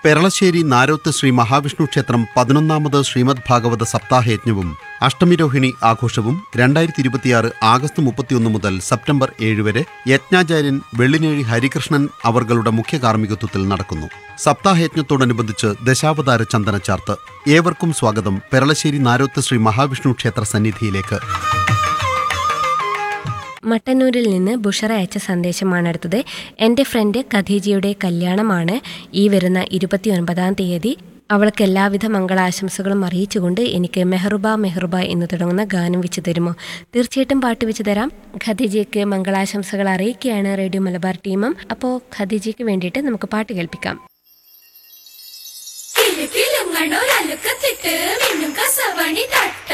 പെരളശ്ശേരി നാരോത്ത് ശ്രീ മഹാവിഷ്ണു ക്ഷേത്രം പതിനൊന്നാമത് ശ്രീമദ് ഭാഗവത സപ്താഹയജ്ഞവും അഷ്ടമിരോഹിണി ആഘോഷവും രണ്ടായിരത്തി ഇരുപത്തിയാറ് ആഗസ്റ്റ് മുപ്പത്തിയൊന്ന് മുതൽ സെപ്റ്റംബർ ഏഴ് വരെ യജ്ഞാചാര്യൻ വെള്ളിനേഴി ഹരികൃഷ്ണൻ അവർകളുടെ മുഖ്യ കാർമ്മികത്വത്തിൽ നടക്കുന്നു സപ്താഹയജ്ഞത്തോടനുബന്ധിച്ച് ദശാവതാര ചന്ദനച്ചാർത്ത് ഏവർക്കും സ്വാഗതം പെരളശ്ശേരി നാരോത്ത് ശ്രീ മഹാവിഷ്ണു ക്ഷേത്ര സന്നിധിയിലേക്ക് മട്ടന്നൂരിൽ നിന്ന് ബുഷറ അയച്ച സന്ദേശമാണ് അടുത്തത് എൻ്റെ ഫ്രണ്ട് ഖദീജയുടെ കല്യാണമാണ് ഈ വരുന്ന ഇരുപത്തിയൊൻപതാം തീയതി അവൾക്ക് എല്ലാവിധ മംഗളാശംസകളും അറിയിച്ചുകൊണ്ട് എനിക്ക് മെഹറുബ മെഹറുബ എന്ന് തുടങ്ങുന്ന ഗാനം വെച്ച് തരുമോ തീർച്ചയായിട്ടും പാട്ട് വെച്ച് തരാം ഖദീജയ്ക്ക് മംഗളാശംസകൾ അറിയിക്കുകയാണ് റേഡിയോ മലബാർ ടീമും അപ്പോൾ ഖദീജയ്ക്ക് വേണ്ടിയിട്ട് നമുക്ക് പാട്ട് കേൾപ്പിക്കാം കിലുകിലുങ്ങണൊരലുക്കത്തിട്ട് മിന്നും കസവണി തട്ട